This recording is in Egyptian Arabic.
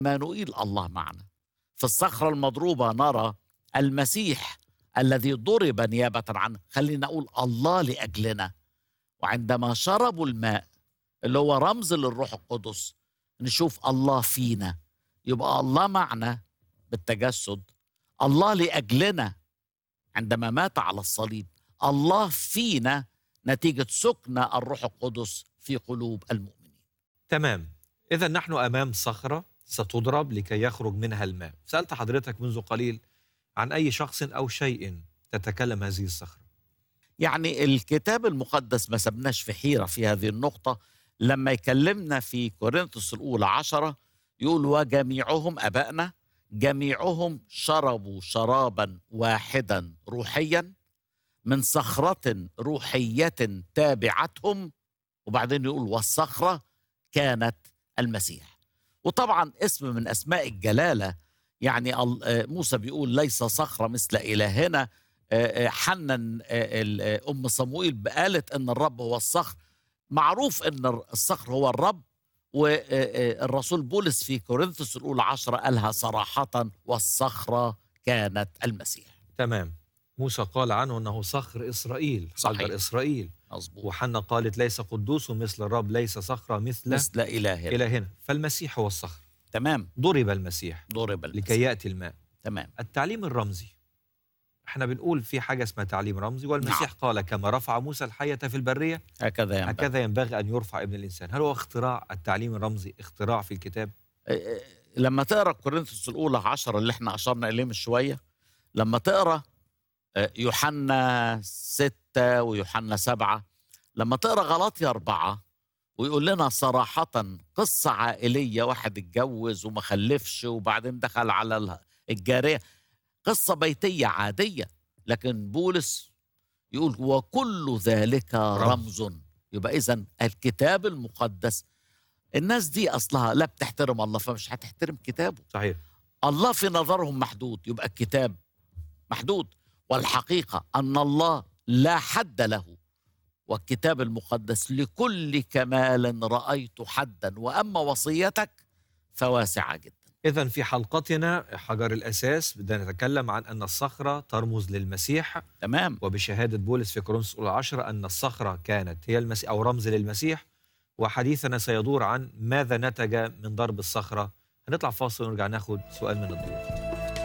مانوئيل الله معنا في الصخرة المضروبة نرى المسيح الذي ضرب نيابة عنه خلينا نقول الله لأجلنا وعندما شربوا الماء اللي هو رمز للروح القدس نشوف الله فينا يبقى الله معنا بالتجسد الله لأجلنا عندما مات على الصليب الله فينا نتيجة سكن الروح القدس في قلوب المؤمنين تمام إذا نحن أمام صخرة ستضرب لكي يخرج منها الماء سألت حضرتك منذ قليل عن أي شخص أو شيء تتكلم هذه الصخرة يعني الكتاب المقدس ما سبناش في حيرة في هذه النقطة لما يكلمنا في كورنثوس الأولى عشرة يقول وجميعهم أبائنا جميعهم شربوا شرابا واحدا روحيا من صخرة روحية تابعتهم وبعدين يقول والصخرة كانت المسيح وطبعا اسم من أسماء الجلالة يعني موسى بيقول ليس صخرة مثل إلهنا حنن أم صموئيل قالت أن الرب هو الصخر معروف أن الصخر هو الرب والرسول بولس في كورنثوس الأولى عشرة قالها صراحة والصخرة كانت المسيح تمام موسى قال عنه أنه صخر إسرائيل صحيح. حجر إسرائيل مظبوط وحنا قالت ليس قدوس مثل الرب ليس صخرة مثل, مثل إلهنا إلهنا فالمسيح هو الصخر تمام ضرب المسيح ضرب المسيح. لكي يأتي الماء تمام التعليم الرمزي احنا بنقول في حاجة اسمها تعليم رمزي والمسيح نعم. قال كما رفع موسى الحية في البرية هكذا ينبغي هكذا ينبغي أن يرفع ابن الإنسان هل هو اختراع التعليم الرمزي اختراع في الكتاب لما تقرا كورنثوس الاولى عشرة اللي احنا اشرنا اليه من شويه لما تقرا يوحنا ستة ويوحنا سبعة لما تقرا غلاطيا أربعة ويقول لنا صراحة قصة عائلية واحد اتجوز وما خلفش وبعدين دخل على الجارية قصة بيتية عادية لكن بولس يقول وكل ذلك رمز يبقى إذا الكتاب المقدس الناس دي أصلها لا بتحترم الله فمش هتحترم كتابه صحيح الله في نظرهم محدود يبقى الكتاب محدود والحقيقة أن الله لا حد له والكتاب المقدس لكل كمال رأيت حدا وأما وصيتك فواسعة جدا إذا في حلقتنا حجر الأساس بدنا نتكلم عن أن الصخرة ترمز للمسيح تمام وبشهادة بولس في كورنثوس الأولى عشرة أن الصخرة كانت هي المسيح أو رمز للمسيح وحديثنا سيدور عن ماذا نتج من ضرب الصخرة هنطلع فاصل ونرجع ناخد سؤال من الضيوف